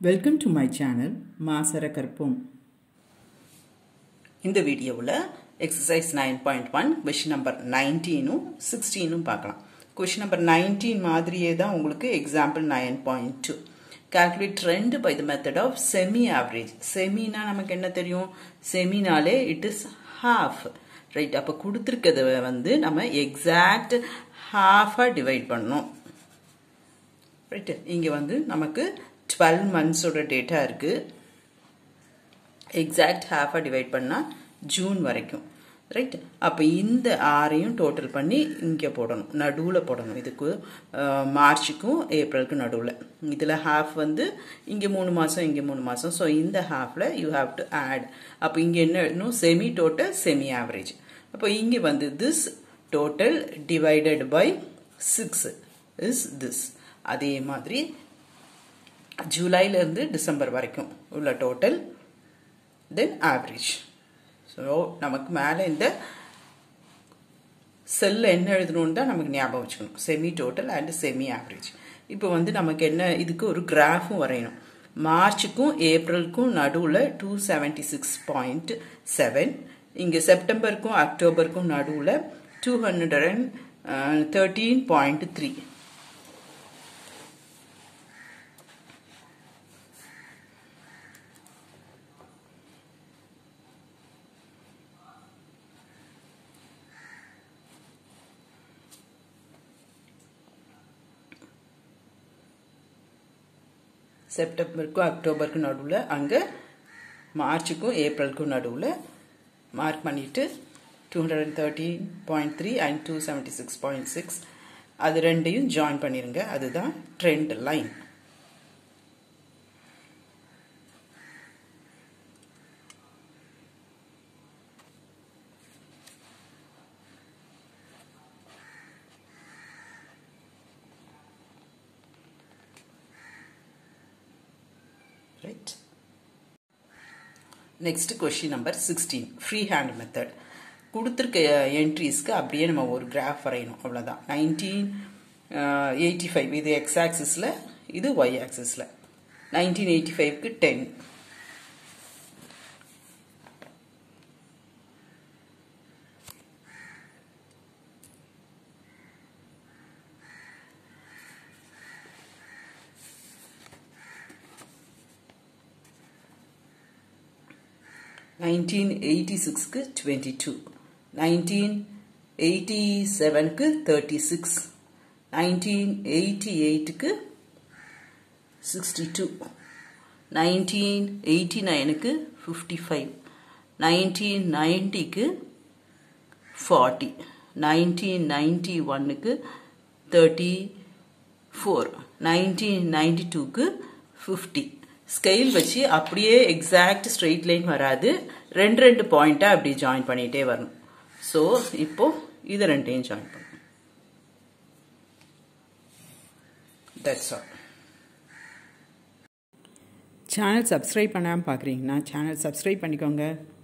welcome to my channel மாசர கற்போம் இந்த வீடியோவில் exercise nine point one question number நைன்டீனும் சிக்ஸ்டீனும் பார்க்கலாம் கொஷின் நம்பர் நைன்டீன் மாதிரியே தான் உங்களுக்கு example nine point two calculate trend by the method of semi average செமினா நமக்கு என்ன தெரியும் செமினாலே இட் இஸ் ஹாஃப் ரைட் அப்போ கொடுத்துருக்கத வந்து நம்ம எக்ஸாக்ட் ஹாஃபாக டிவைட் பண்ணணும் ரைட்டு இங்கே வந்து நமக்கு டுவெல் மந்த்ஸோட டேட்டா இருக்குது எக்ஸாக்ட் ஹாஃபாக டிவைட் பண்ணால் ஜூன் வரைக்கும் ரைட் அப்போ இந்த ஆறையும் டோட்டல் பண்ணி இங்கே போடணும் நடுவில் போடணும் இதுக்கு மார்ச்சுக்கும் ஏப்ரலுக்கும் நடுவில் இதில் ஹாஃப் வந்து இங்கே மூணு மாதம் இங்கே மூணு மாதம் ஸோ இந்த ஹாஃபில் யூ ஹாவ் டு ஆட் அப்போ இங்கே என்ன எழுதணும் செமி டோட்டல் செமி ஆவரேஜ் அப்போ இங்கே வந்து this total divided by six is this அதே மாதிரி ஜூலைலேருந்து டிசம்பர் வரைக்கும் உள்ள டோட்டல் தென் ஆவரேஜ் ஸோ நமக்கு மேலே இந்த செல்லில் என்ன எழுதணும்னு தான் நமக்கு ஞாபகம் வச்சுக்கணும் semi total and semi average இப்போ வந்து நமக்கு என்ன இதுக்கு ஒரு கிராஃபும் வரையணும் மார்ச்சுக்கும் ஏப்ரலுக்கும் நடுவில் two seventy six point seven இங்கே செப்டம்பருக்கும் அக்டோபருக்கும் நடுவில் two hundred and thirteen point three செப்டம்பருக்கும் அக்டோபருக்கும் நடுவில் அங்கே மார்ச்சுக்கும் ஏப்ரலுக்கும் நடுவில் மார்க் பண்ணிவிட்டு two hundred and thirteen point three and two seventy six point six அது ரெண்டையும் ஜாயின் பண்ணிடுங்க அதுதான் trend line right next question number sixteen free hand method கொடுத்துருக்க என்ட்ரிஸ்க்கு அப்படியே நம்ம ஒரு கிராஃப் வரையணும் அவ்வளோதான் நைன்டீன் எயிட்டி ஃபைவ் இது எக்ஸ் ஆக்சிஸில் இது ஒய் ஆக்சிஸில் நைன்டீன் எயிட்டி ஃபைவ்க்கு டென் நைன்டீன் எயிட்டி சிக்ஸ்க்கு டுவெண்ட்டி டூ நைன்டீன் எயிட்டி செவனுக்கு தேர்ட்டி சிக்ஸ் நைன்டீன் எயிட்டி எயிட்டுக்கு சிக்ஸ்டி டூ நைன்டீன் எயிட்டி நைனுக்கு ஃபிஃப்டி ஃபைவ் நைன்டீன் நைன்ட்டிக்கு ஃபார்ட்டி நைன்டீன் நைன்டி ஒன்னுக்கு தேர்ட்டி ஃபோர் நைன்டீன் நைன்டி டூக்கு ஃபிஃப்டி ஸ்கெயில் வச்சு அப்படியே எக்ஸாக்ட் ஸ்ட்ரெயிட் லைன் வராது ரெண்டு ரெண்டு பாயிண்ட்டாக அப்படி ஜாயின் பண்ணிகிட்டே வரணும் ஸோ இப்போ இதை ரெண்டையும் ஜாயின் பண்ணணும் தட்ஸ் ஆல் சேனல் சப்ஸ்கிரைப் பண்ணாமல் பார்க்குறீங்கன்னா சேனல் சப்ஸ்கிரைப் பண்ணிக்கோங்க